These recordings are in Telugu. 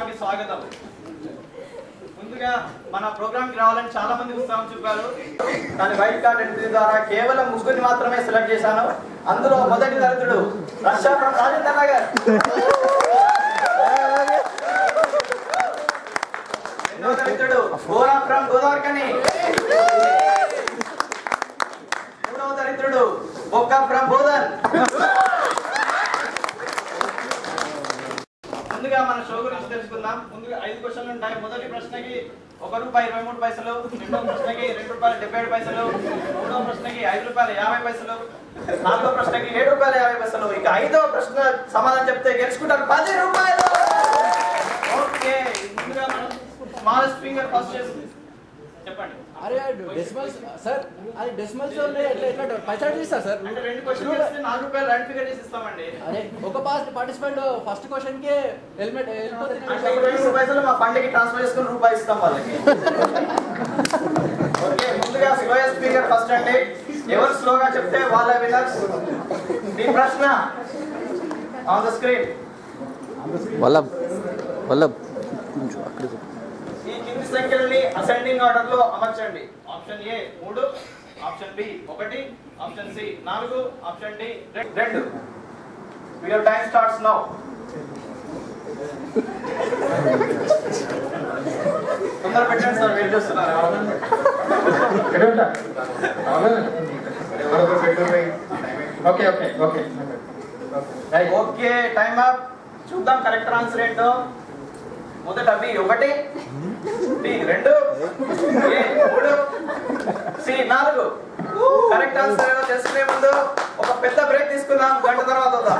ప్రోగ్రామ్ కి స్వాగతం ముందుగా మన ప్రోగ్రామ్ కి రావాలని చాలా మంది ఉత్సాహం చూపారు కానీ వైట్ కార్డ్ ఎంట్రీ ద్వారా కేవలం ముగ్గురిని మాత్రమే సెలెక్ట్ చేశాను అందులో మొదటి దళితుడు రష్యాపురం రాజేంద్ర నగర్ రెండో దళితుడు గోరా ఫ్రమ్ గోదావరికని మూడవ దళితుడు బొక్క ఫ్రమ్ బోధన్ ముందుగా మన షో గురించి తెలుసుకుందాం ముందుగా ఐదు క్వశ్చన్లు ఉంటాయి మొదటి ప్రశ్నకి ఒక రూపాయి ఇరవై మూడు పైసలు రెండో ప్రశ్నకి రెండు రూపాయలు డెబ్బై ఏడు పైసలు మూడో ప్రశ్నకి ఐదు రూపాయలు యాభై పైసలు నాలుగో ప్రశ్నకి ఏడు రూపాయలు యాభై పైసలు ఇక ఐదో ప్రశ్న సమాధానం చెప్తే గెలుచుకుంటారు పది రూపాయలు ఓకే ముందుగా మనం స్మాలెస్ట్ ఫింగర్ ఫస్ట్ చేసి చెప్పండి అరే డెసిమల్స్ సార్ అది డెసిమల్స్ ఉన్నాయి ఎట్లా ఎట్లా పైసలు తీస్తారు సార్ అంటే రెండు క్వశ్చన్ చేస్తే నాలుగు రూపాయలు రెండు ఫిగర్ చేసి ఇస్తామండి అరే ఒక పాస్ పార్టిసిపెంట్ ఫస్ట్ క్వశ్చన్ కి హెల్మెట్ అంటే ఇరవై మూడు పైసలు మా పండుగకి ట్రాన్స్ఫర్ చేసుకుని రూపాయి ఇస్తాం వాళ్ళకి ఓకే ముందుగా స్లోయెస్ట్ స్పీకర్ ఫస్ట్ అండి ఎవరు స్లోగా చెప్తే వాళ్ళ విన్నర్స్ మీ ప్రశ్న on the screen Vallabh Vallabh కొంచెం అక్కడికి ఈ కింది సంఖ్యలని అసెండింగ్ ఆర్డర్ లో అమర్చండి ఆప్షన్ ఏ మూడు ఆప్షన్ బి ఒకటి ఆప్షన్ సి నాలుగు ఆప్షన్ డి రెండు యువర్ టైం స్టార్ట్స్ నౌ తొందర పెట్టండి సార్ వెయిట్ చేస్తున్నారు okay okay okay okay time up చూద్దాం కరెక్ట్ ఆన్సర్ ఏంటో మొదట బి ఒకటి బి రెండు ఏ మూడు సి నాలుగు కరెక్ట్ ఆన్సర్ ఏమో తెలుసుకునే ముందు ఒక పెద్ద బ్రేక్ తీసుకుందాం గంట తర్వాత వద్దాం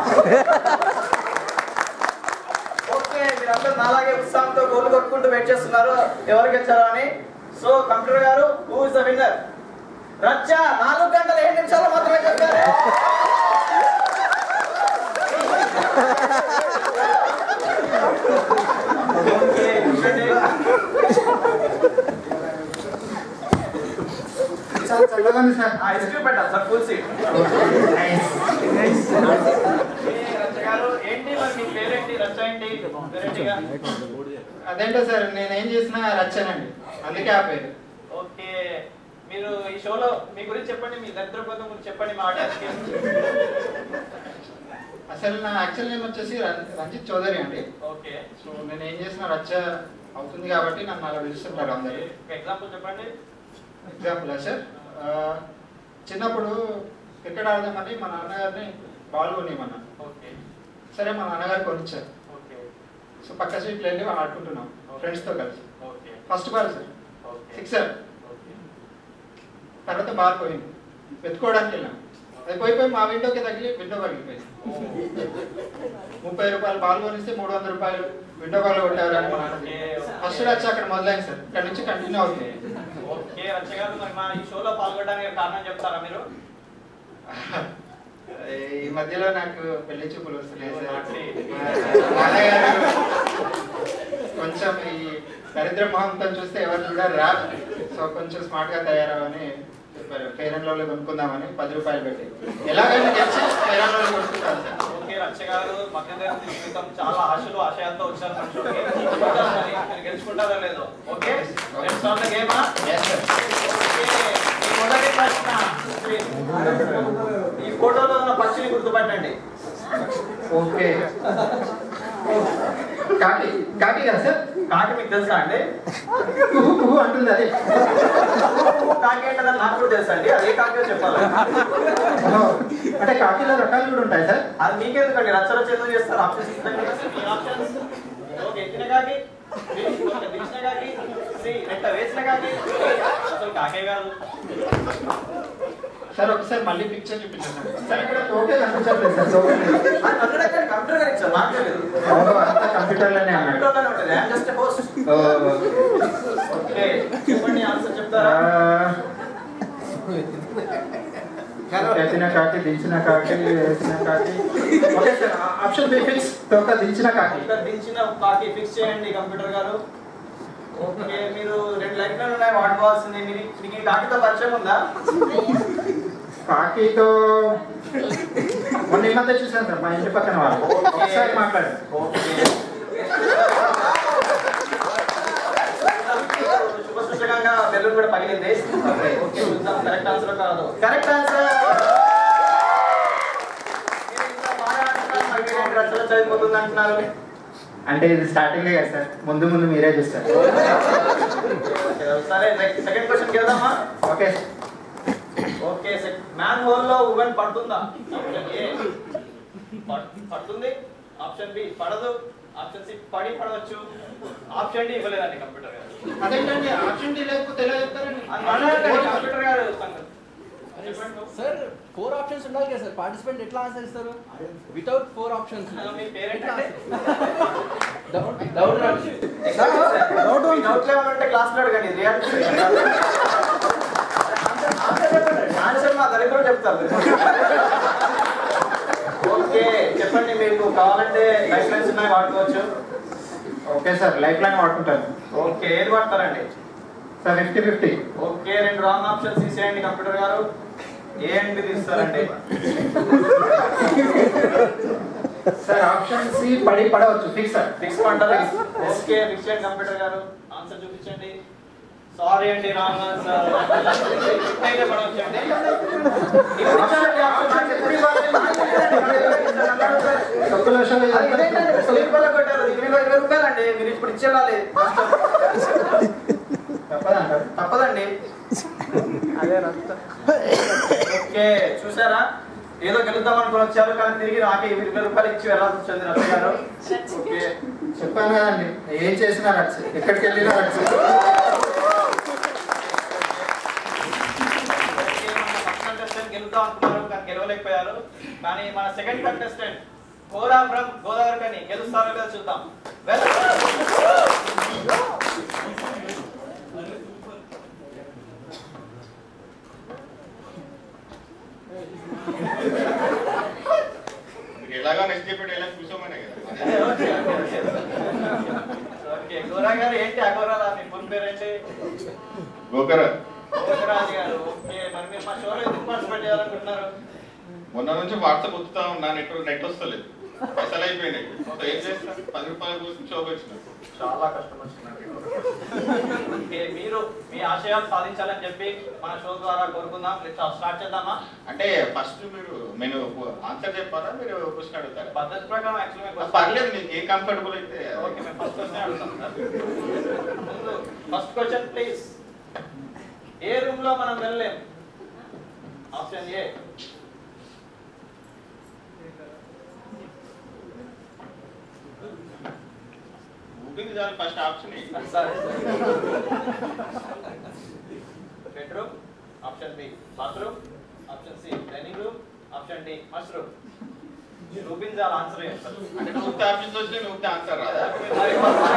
ఓకే మీరందరూ నాలాగే ఉత్సాహంతో గోల్ కొట్టుకుంటూ వెయిట్ చేస్తున్నారు ఎవరు గెలిచారో అని సో కంప్యూటర్ గారు who is the winner Racha నాలుగు గంటల ఏడు నిమిషాలు మాత్రమే చెప్పారు ఓకే కూర్చోండి. చాలా చల్లగా ఉంది సార్ ఆ, ఐస్ క్రీమ్ పెట్టాలి సార్ ఫుల్ సీట్ ఏ, రచ్చ గారు ఏంటి మరి మీ పేరేంటి రచ్చ ఏంటి వెరైటీగా అదేంటో సార్ నేను ఏం చేసినా రచ్చానండి అందుకే ఆ పేరు ఓకే మీరు ఈ షోలో మీ గురించి చెప్పండి మీ దరిద్రపోతం గురించి చెప్పండి మా ఆడియన్స్కి అసలు నా యాక్చువల్ నేమ్ వచ్చేసి రం- రంజిత్ చౌదరి అండి ఓకే సో నేను ఏం చేసిన రచ్చ అవుతుంది కాబట్టి నన్ను అలా పిలుస్తుంటారు అందరూ ఒక ఎగ్జాంపుల్ చెప్పండి ఎగ్జాంపుల్ సార్ ఆ, చిన్నప్పుడు క్రికెట్ ఆడదామని మా నాన్నగారిని బాల్ కొనిమన్నాను ఓకే సరే మా నాన్నగారు కొనిచ్చారు ఓకే సో పక్క సీట్లు వెళ్ళి ఆడుకుంటున్నాం ఫ్రెండ్స్తో కలిసి okay first ball sir okay sixer okay తర్వాత బాల్ పోయింది వెతుకోవడానికి వెళ్ళాం అది పోయి పోయి మా విండోకి తగిలి విండో పగిలిపోయింది ముప్పై రూపాయలు బాల్ కొనిస్తే మూడు వందల రూపాయలు విండో బాల్ కొట్టారు అని మా నాన్న ఫస్ట్ వచ్చి అక్కడ మొదలైంది సార్ ఇక్కడ నుంచి కంటిన్యూ అవుతుంది ఓకే రచ్చ గారు మరి మా ఈ షోలో పాల్గొనడానికి కారణం చెప్తారా మీరు ఈ మధ్యలో నాకు పెళ్లి చూపులు వస్తున్నాయి సార్ నాటి. మా నాన్నగారు కొంచెం ఈ దరిద్ర మొహంతో చూస్తే ఎవరు చూడారు రా సో కొంచెం స్మార్ట్ గా తయారవని చెప్పారు ఫెయిర్ అండ్ లవ్లీ కొనుక్కుందామని పది రూపాయలు పెట్టి ఎలాగైనా గెలిచి ఫెయిర్ అండ్ లవ్లీ కొనుక్కుంటాను సార్ ఓకే రచ్చ గారు మధ్యతరగతి జీవితం చాలా ఆశలు ఆశయాలతో వచ్చారు మన షోకి చూద్దాం మరి మీరు గెలుచుకుంటారో లేదో okay let's on the game Yes, sir. ఈ మొదటి ప్రశ్న ఈ ఫోటోలో ఉన్న పక్షిని గుర్తుపట్టండి ఓకే కాకి కాకి కదా సార్ కాకి మీకు తెలుసా అండి కుహు కుహు అంటుంది అదే కాకి ఏంటని నాకు కూడా తెలుసా అండి అదే కాకి చెప్పాలి ఓ, అంటే కాకిలో రకాలు కూడా ఉంటాయి సార్ అది మీకెందుకండి రచ్చ రచ్చ ఎందుకు చేస్తారు ఆప్షన్స్ ఇస్తాం కదా మీ ఆప్షన్స్ ఓకే ఎత్తిన కాకి ఓకే, దించిన కాకి శ్రీ రెట్ట వేసిన కాకి అసలు కాకే కాదు సార్ ఒకసారి మళ్ళీ పిక్చర్ చూపించాను సార్ ఇక్కడ ఓకే కనిపించట్లేదు సార్ ఓకే అది అన్నాడు అక్కడ కంప్యూటర్ గారు ఇచ్చారు నాకు తెలియదు అవును, అంతా కంప్యూటర్లోనే అన్నాడు కంప్యూటర్లోనే ఉంటుంది ఐఎమ్ జస్ట్ హోస్ట్ ఓ, ఓకే చెప్పండి ఆన్సర్ ఆ, చెప్తారా ఎత్తిన కాకి దించిన కాకి వేసిన కాకి okay sir option B fix తోక దించిన కాకి ఇక్కడ దించిన కాకి ఫిక్స్ చేయండి కంప్యూటర్ గారు ఓకే మీరు రెండు లైఫ్లు ఉన్నాయి వాడుకోవాల్సింది మీరు మీకు ఈ కాకితో పరిచయం ఉందా కాకితో మొన్న ఈ మధ్య చూసాను సార్ మా ఇంటి పక్కన వాళ్ళు ఒకసారి మాట్లాడారు ఓకే కాదు కరెక్ట్ ఆన్సర్ చదివిపోతుంది అంటున్నారు అంటే ఇది స్టార్టింగ్ కదా సార్ ముందు ముందు మీరే చూస్తారు సరే సెకండ్ క్వశ్చన్ వెళ్దామా ఓకే ఓకే మ్యాన్ హోల్ లో ఉమెన్ పడుతుందా ఆప్షన్ ఏ పడ్- పడుతుంది ఆప్షన్ బి పడదు ఆప్షన్ సి పడి పడవచ్చు ఆప్షన్ డి ఇవ్వలేదండి కంప్యూటర్ గారు అదేంటండి ఆప్షన్ డి లేకపోతే ఎలా చెప్తారండి అది మనమే కంప్యూటర్ గారు సంగతి. చెప్పండి బాబు. సార్ ఫోర్ ఆప్షన్స్ ఉండాలి కదా సార్ పార్టిసిపెంట్ ఎట్లా ఆన్సర్ ఇస్తారు వితౌట్ ఫోర్ ఆప్షన్స్ హలో, మీ పేరేంటంటే డౌట్ డౌట్ డౌట్ డౌట్ ఏమైనా ఉంటే క్లాస్ లో అడగండి రియాలిటీ ఆన్సర్ మా దరిద్రం చెప్తారు ఓకే చెప్పండి మీకు కావాలంటే లైఫ్ లైన్స్ ఉన్నాయి వాడుకోవచ్చు ఓకే సార్ లైఫ్ లైన్ వాడుకుంటాను ఓకే ఏది వాడతారండి సార్ ఫిఫ్టీ ఫిఫ్టీ ఓకే రెండు రాంగ్ ఆప్షన్స్ తీసేయండి కంప్యూటర్ గారు ఏ అండ్ బి తీస్తారండి సార్ ఆప్షన్ సి పడి పడవచ్చు ఫిక్స్ సార్ ఫిక్స్ అంటారా ఓకే ఫిక్స్ చేయండి కంప్యూటర్ గారు ఆన్సర్ చూపించండి సారీ అండి రాంగ్ ఆన్సర్ అయితే పడవచ్చండి ఇప్పుడు ఇచ్చారండి option. నాకు ఎప్పుడు ఇవ్వాలి? నాకు తెలియదండి. ఒక్క నిమిషం ఇది అది ఇదేంటండి? మీరు వెయ్యి రూపాయలు కొట్టారు. ఇది ఇరవై ఇరవై రూపాయలండి మీరు ఇప్పుడు ఇచ్చేయాలి తప్పదంటారు తప్పదండి ఓకే చూసారా ఏదో గెలుద్దాం అనుకుని వచ్చారు కానీ తిరిగి నాకే ఇరవై రూపాయలు ఇచ్చి వెళ్ళాల్సి వచ్చింది రవి గారు ఓకే చెప్పాను కదండి ఏం చేసినా రచ్చ ఎక్కడికి వెళ్ళినా రచ్చ ఓకే, మన ఫస్ట్ కంటెస్టెంట్ గెలుద్దాం అనుకున్నారు కానీ గెలవలేకపోయారు కానీ మన second contestant Kora from Godavari కని గెలుస్తారో లేదో చూద్దాం వెల్ ఎలాగో నెక్స్ట్ చెప్పాడు ఎలా కూర్చోమనే కదా ఓకే ఓకే ఓకే గోరా గారు ఏంటి అగోరాలా మీ ఫుల్ పేరు ఏంటి గోకర గోకరాజు గారు ఓకే మరి మీరు మా షోలో ఎందుకు పార్టిసిపేట్ చేయాలనుకుంటున్నారు మొన్న నుంచి వాట్సాప్ వస్తుతా ఉన్నా నెట్ నెట్ వస్తలేదు పైసలు అయిపోయినాయి సో ఏం చేస్తా పది రూపాయల కోసం షోకి వచ్చిన చాలా కష్టం వచ్చిందండి ఓకే మీరు మీ ఆశయాలు సాధించాలని చెప్పి మన షో ద్వారా కోరుకుందాం స్టార్ట్ చేద్దామా అంటే ఫస్ట్ మీరు నేను ఆన్సర్ చెప్పారా మీరు క్వశ్చన్ అడుగుతారా పద్ధతి ప్రకారం యాక్చువల్లీ పర్లేదు మీకు ఏం కంఫర్టబుల్ అయితే ఓకే మేము ఫస్ట్ క్వశ్చన్ అడుగుతాం సార్ ముందు ఫస్ట్ క్వశ్చన్ ప్లీజ్ ఏ రూమ్ లో మనం వెళ్ళలేం ఆప్షన్ ఏ ఊపింది చాలు ఫస్ట్ ఆప్షన్ సరే bedroom option B bathroom option C dining room option D mushroom చూపించాలి ఆన్సర్ చేస్తారు అంటే నువ్వు ఆప్షన్స్ వస్తే నువ్వు ఆన్సర్ రాదా మరి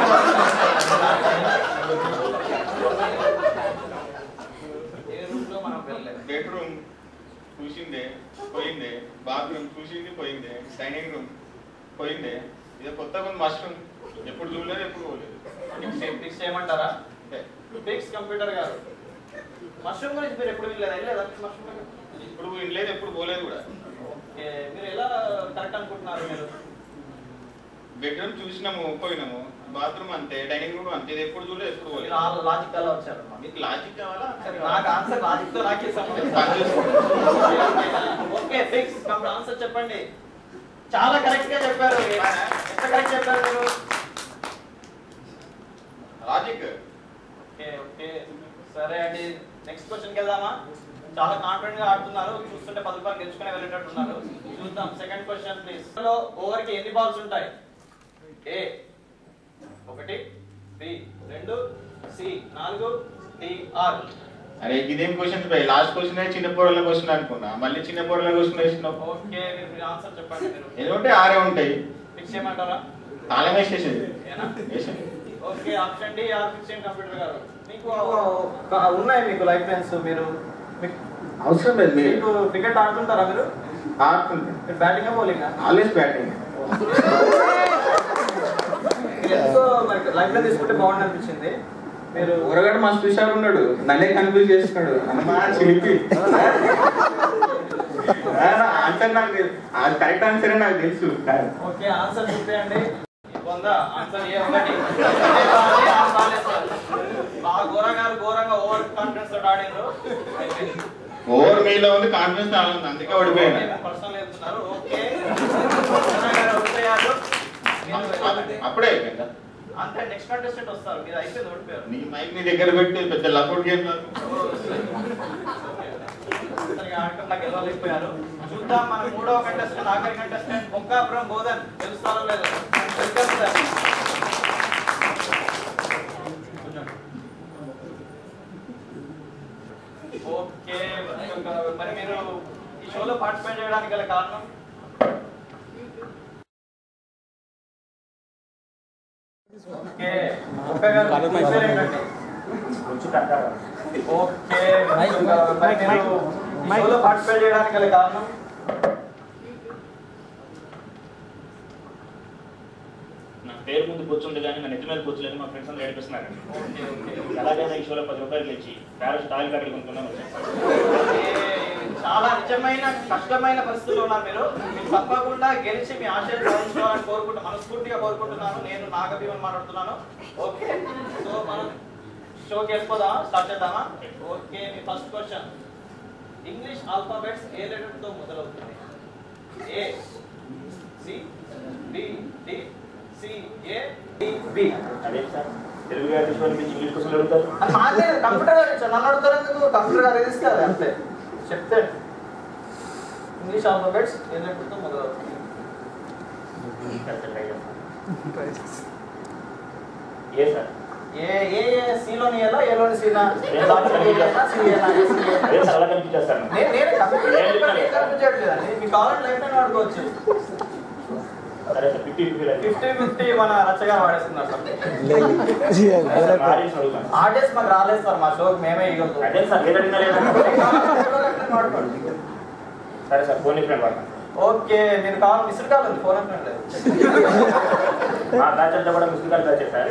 ఏ రూమ్ లో మనం వెళ్ళలేం బెడ్రూమ్ చూసిందే పోయిందే బాత్రూమ్ చూసింది పోయిందే డైనింగ్ రూమ్ పోయిందే ఇది కొత్త కొన్ని మష్రూమ్ ఎప్పుడు చూడలేదు ఎప్పుడు పోలేదు ఫిక్స్ ఫిక్స్ చేయమంటారా అంతే. ఫిక్స్ కంప్యూటర్ గారు మష్రూమ్ గురించి మీరు ఎప్పుడు వెళ్ళలేదు వెళ్ళలేదా మష్రూమ్ గురించి? ఇప్పుడు వినలేదు ఎప్పుడు పోలేదు కూడా ఓకే మీరు ఎలా కరెక్ట్ అనుకుంటున్నారు మీరు బెడ్రూమ్ చూసినాము పోయినాము బాత్రూమ్ అంతే డైనింగ్ రూమ్ అంతే ఇది ఎప్పుడు చూడలేదు ఎప్పుడు మీరు పోలేదు లాజిక్ అలా వచ్చారు మీకు లాజిక్ కావాలా సరే, నాకు ఆన్సర్ లాజిక్ తో నాకే సంబంధం పని చేసుకో. ఓకే ఫిక్స్ కంప్యూటర్ ఆన్సర్ చెప్పండి చాలా కరెక్ట్ గా చెప్పారు ఎంత కరెక్ట్ చెప్పారు మీరు లాజిక్ ఓకే ఓకే సరే అండి నెక్స్ట్ క్వశ్చన్కి వెళ్దామా చాలా కాన్ఫిడెంట్ గా ఆడుతున్నారు చూస్తుంటే పది రూపాయలు గెలుచుకునే వెళ్ళేటట్టున్నారు చూద్దాం సెకండ్ క్వశ్చన్ ప్లీజ్ లో ఓవర్ కి ఎన్ని బాల్స్ ఉంటాయి ఏ ఒకటి బి రెండు సి నాలుగు డి ఆరు అరే ఇదేం క్వశ్చన్ బై లాస్ట్ క్వశ్చన్ చిన్న పొరల క్వశ్చన్ అనుకున్నా మళ్ళీ చిన్న పొరల క్వశ్చన్ వేసినావు ఓకే మీరు మీరు ఆన్సర్ చెప్పండి మీరు ఎందుకంటే ఆరే ఉంటాయి ఫిక్స్ చేయమంటారా తాళం వేసేసేది ఏనా వేసేది okay option D or fix చేయండి కంప్యూటర్ గారు మీకు ఉన్నాయి మీకు లైఫ్ లైన్స్ మీరు మీకు- అవసరం లేదు మీరు మీకు క్రికెట్ ఆడుతుంటారా మీరు ఆడుతుంది మీరు బ్యాటింగ్ బౌలింగ్ ఆల్వేస్ బ్యాటింగ్ ఎందుకో మరి లైఫ్ లో తీసుకుంటే బాగుంది అనిపించింది మీరు ఊరగాడు మస్తు హుషారు ఉన్నాడు నన్నే కన్ఫ్యూజ్ చేస్తున్నాడు అమ్మా చిలిపి ఆన్సర్ నాకు కరెక్ట్ ఆన్సర్ నాకు తెలుసు ఓకే ఆన్సర్ చూపేయండి వంద ఆన్సర్ ఏ ఒకటి ఏ బాగాలి, ఆ బాగాలేదు సార్. బాగా ఘోరంగా ఘోరంగా ఓవర్ కాన్ఫిడెన్స్ తోటి ఆడిండ్రు అయిపోయింది. ఓవర్ మీలో ఉంది కాన్ఫిడెన్స్ చాలా ఉంది అందుకే ఓడిపోయాను పర్సనల్ చెప్తున్నారు ఓకే రచన గారు ఓడిపోయారు మీరు- అప్పుడే అయిపోయిందా అంతే నెక్స్ట్ కంటెస్టెంట్ వస్తారు మీరు అయిపోయింది ఓడిపోయారు నీ మైక్ నీ దగ్గర పెట్టి పెద్ద లఫోడ్ గేమ్ నాకు సరిగా ఆడకుండా గెలవలేకపోయారు చూద్దాం మన మూడవ కంటెస్టెంట్ ఆఖరి కంటెస్టెంట్ బొక్కాపురం బోధన్ గెలుస్తారో లేదో వెల్కమ్ సార్ ఓకే మరి మీరు ఈ షోలో పార్టిసిపేట్ చేయడానికి గల కారణం ఓకే ఒక్క గారు మీ పేరు ఏంటండి? ఓకే మరి మీరు ఈ షోలో పార్టిసిపేట్ చేయడానికి గల కారణం నా పేరు ముందు కూర్చుంటే కానీ నా నెత్తి మీద కూర్చోలేదు మా ఫ్రెండ్స్ అందరూ ఏడిపిస్తున్నారు ఓకే ఓకే అలాగైనా ఈ షోలో పది రూపాయలు ఇచ్చి ప్యారెస్ టాయిల్ కట్టలు కొనుక్కున్నాను ఓకే. చాలా నిజమైన కష్టమైన పరిస్థితుల్లో ఉన్నారు మీరు మీరు తప్పకుండా గెలిచి మీ ఆశయం సాధించుకోవాలని కోరుకుంటూ మనస్ఫూర్తిగా కోరుకుంటున్నాను నేను నాగభీమన్ మాట్లాడుతున్నాను ఓకే సో మనం షోకి వెళ్ళిపోదామా స్టార్ట్ చేద్దామా ఓకే మీ ఫస్ట్ క్వశ్చన్ ఇంగ్లీష్ ఆల్ఫాబెట్స్ ఏ లెటర్ తో మొదలవుతుంది A C D D C A D B అదే సార్ తెలుగు గారి షోలు నుంచి ఇంగ్లీష్ కోసం అడుగుతారు అది మాదే కంప్యూటర్ గారు ఇచ్చారు నన్ను అడుగుతారు ఎందుకు కంప్యూటర్ గారు ఏది ఇస్తారు అంతే చెప్తే ఇంగ్లీష్ ఆల్ఫాబెట్స్ ఏ లెటర్ తో మొదలవుతుంది ఏ సార్ ఏ ఏ సిలోని ఎలా ఏలోని సీనా ఏ దాంట్లో అదే సార్ అలా కనిపించేస్తాను నేను నేను కంప్యూటర్ కనిపించట్లేదండి మీకు కావాలంటే లైఫ్ టైం వాడుకోవచ్చు సరే sir fifty fifty fifty fifty మన రచ్చగా వాడేస్తున్నారు సార్ ఆడియన్స్ అడుగుతాను ఆర్టిస్ట్ మాకు రాలేదు సార్ మా షోకి మేమే ఇవ్వదు అదే సార్ ఏదడినా లేదా సరే సార్ ఫోన్ ఫ్రెండ్ వాడతాను ఓకే మీరు కావాలి మిస్డ్ కాల్ ఉంది ఫోన్ ఫ్రెండ్ లేదు మా బ్యాచ్ అంతా కూడా ముస్లిం గారు బ్యాచ్ సార్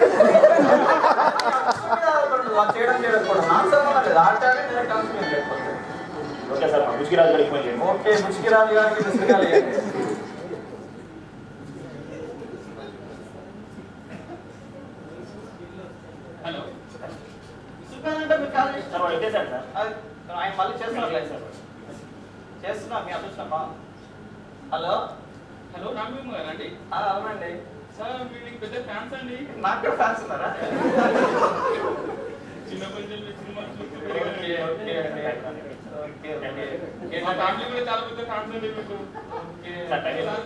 వాళ్ళు చేయడం చేయడం కూడా నాకు సంబంధం లేదు ఆడటానే నేను కన్ఫ్యూజ్ లేకపోతే ఓకే సార్ మా ముష్కిరాజు గారికి ఫోన్ చేయండి ఓకే ముష్కిరాజు గారికి మిస్డ్ కాల్ ఇవ్వండి హలో అంటే మీరు కాల్ సార్ వాడు ఎట్టేశాడు సార్ అది ఆయన మళ్ళీ చేస్తున్నారు లేదు సార్ చేస్తున్నా మీ అదృష్టం బా హలో హలో రామభీమ్ గారు అండి ఆ, అవునండి సార్ వీళ్ళకి పెద్ద ఫ్యాన్స్ అండి నాకు కూడా ఫ్యాన్స్ ఉన్నారా చిన్నప్పటి నుంచి సినిమాలు చూస్తూ ఓకే పెరిగానండి. ఓకే అండి. ఓకే ఓకే మా ఫ్యామిలీ కూడా చాలా పెద్ద ఫ్యాన్స్ అండి మీకు ఓకే సార్ టైం ఎంత?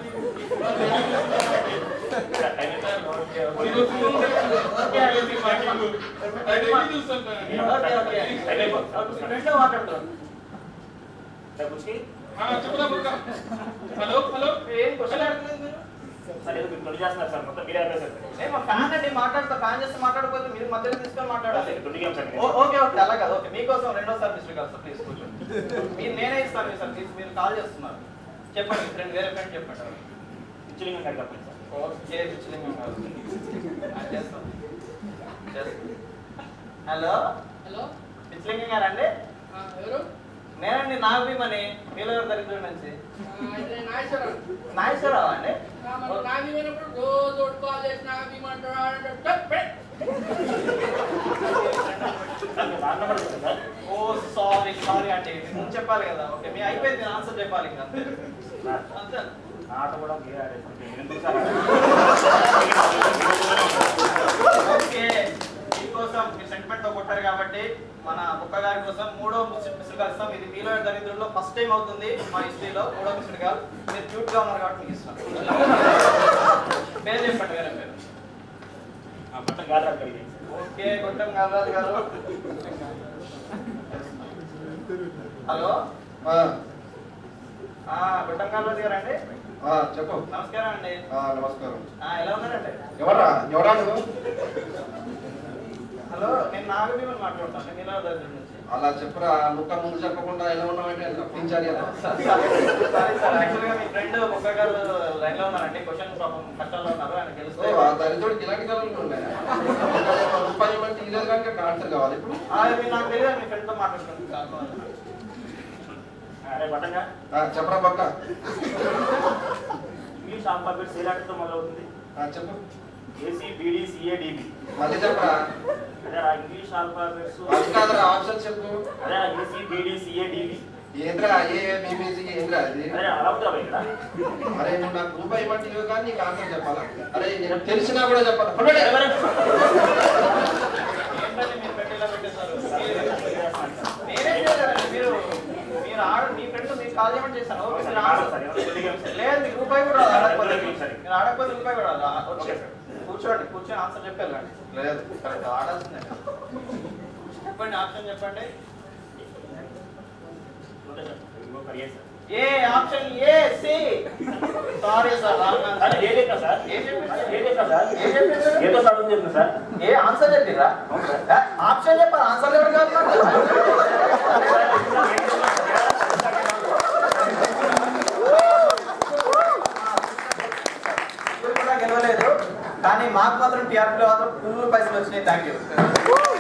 సార్ టైం ఎంత? ఓకే మీరు ఓకే చూడండి. డైలీ చూస్తాను సార్ అండి. ఓకే ఓకే టైం అయిపోతుంది సార్. ఫ్రెండ్తో మాట్లాడుతున్నాను సార్ ముష్కి ఆ, చెప్పురా బుక్క. హలో హలో ఏం క్వశ్చన్ అడగలేదు మీరు సార్ ఏదో మీరు తొలి చేస్తున్నారు సార్ మొత్తం మీరే ఆపేశారు సార్ నేను మా ఫ్యాన్ అండి మాట్లాడతా ఫ్యాన్ చేస్తే మాట్లాడకపోతే మీరు మధ్యలో తీసుకొని మాట్లాడాలి తొలి గేమ్ సార్ ఓ- ఓకే ఓకే అలా కాదు ఓకే మీకోసం రెండోసారి మిస్టర్ కాదు సార్ ప్లీజ్ కూర్చోండి మీరు నేనే ఇస్తాను సార్ ప్లీజ్ మీరు కాల్ చేస్తున్నారు చెప్పండి మీ ఫ్రెండ్ వేరే ఫ్రెండ్ చెప్పండి పిచ్చిలింగం గారికి చెప్పండి సార్ ఓకే పిచ్చిలింగం కాదు ఆ, చేస్తాం చేస్తాం హలో హలో పిచ్చిలింగం గారండి ఆ, ఎవరు నేనండి నాగభీమని మీలవర్ దరిద్రం నుంచి ఆ, అయితే నాగేశ్వరరావు. నాగేశ్వరరావు అండి ఆ, మరి నాగీ పోయినప్పుడు రోజు ఒకటి కాల్ చేసి నాగీ ఇమ్మంటారా అంటే టక్ పెట్. సార్ మీరు నాన్న నెంబర్ ఇచ్చారు సార్ ఓ సారీ సారీ అండి మీరు ముందు చెప్పాలి కదా ఓకే మీ అయిపోయింది ఆన్సర్ చెప్పాలి ఇంకా అంతే సార్ అంతే నా ఆట కూడా మీరే ఆడేసారు నేను ఎందుకు సార్ ఓకే మీకోసం మీ సెంటిమెంట్ తో కొట్టారు కాబట్టి మన బుక్క గారి కోసం మూడో మిస్డ్ కాల్ ఇస్తాం ఇది మీలో దరిద్రుల్లో ఫస్ట్ టైం అవుతుంది మా హిస్టరీలో మూడో మిస్డ్ కాల్ మీరు క్యూట్ గా ఉన్నారు కాబట్టి మీకు ఇస్తాం పేరు చెప్పండి వేరే పేరు ఆ మొత్తం గాలి అక్కడికి ఓకే గొట్టం గారాజు గారు హలో ఆ, ఆ, గొట్టం గారాజు గారు అండి ఆ, చెప్పు నమస్కారం అండి ఆ, నమస్కారం ఆ, ఎలా ఉన్నారండి ఎవరా ఎవరా నువ్వు హలో నేను నాగభీమని మాట్లాడుతాను మీలో దరిద్రం నుంచి అలా చెప్పురా ముక్క ముందు చెప్పకుండా ఎలా ఉన్నావంటే తప్పించాలి కదా సారీ సార్ యాక్చువల్గా మీ ఫ్రెండ్ ఒక్క గారు లైన్లో ఉన్నారండి క్వశ్చన్ పాపం కష్టాల్లో ఉన్నారు ఆయన ఓ, గెలిస్తే ఆ దరిద్రుడికి ఇలాంటి కళలు ఉన్నాయి రూపాయలు ఇవ్వండి తీయలేదు కనుక ఆన్సర్ కావాలి ఇప్పుడు ఆ, మీరు నాకు తెలియదు మీ ఫ్రెండ్తో మాట్లాడుతున్నాను అరే పట్టంగా ఆ, చెప్పరా పక్క ఇంగ్లీష్ ఆల్ఫాబెట్స్ ఏ లెటర్తో మొదలవుతుంది ఆ, చెప్పు ఏసీ బీడీ సిఏ డిబి మళ్ళీ చెప్పరా అదే ఆ ఇంగ్లీష్ ఆల్ఫాబెట్స్ అది కాదురా ఆప్షన్ చెప్పు అదే ఏసీ బీడీ సిఏ డిబి ఏంద్రా ఏ బీబీసీ ఏంద్రా అది అరే అలా ఉందా భయ్ ఇక్కడ అరే నువ్వు నాకు రూపాయి ఇవ్వండి కానీ నీకు ఆన్సర్ చెప్పాలా అరే నేను తెలిసినా కూడా చెప్పాలా పడండి. ఏంటండి మీరు పెట్టేలా పెట్టేశారు? నేనేం చేయలేదండి. మీరు మీరు ఆడ మీ ఫ్రెండ్ మీకు కాల్ చేయమని చేశాను ఓకే సార్ ఆన్సర్. లేదు మీకు రూపాయి కూడా రాదు ఆడకపోతే మీరు ఆడకపోతే రూపాయి కూడా రాదు ఆ, వచ్చే కూర్చోండి కూర్చొని ఆన్సర్ చెప్పారు లేదు కరెక్ట్ ఆడాల్సిందే చెప్పండి ఆప్షన్ చెప్పండి A option A C sorry sir wrong అరే ఆన్సర్ ఏ చెప్పినా సార్ ఏం చెప్పారు? ఏ చెప్పినా సార్ ఏం చెప్పారు? ఏదో సార్ చెప్పిన సార్ ఏ ఆన్సర్ చెప్పిరా ఆప్షన్ చెప్పారు ఆన్సర్ ఎవరు కాదు కూడా గెలవలేదు కానీ మాకు మాత్రం టీఆర్పీలో మాత్రం ఫుల్ పైసలు వచ్చినాయి థ్యాంక్ యూ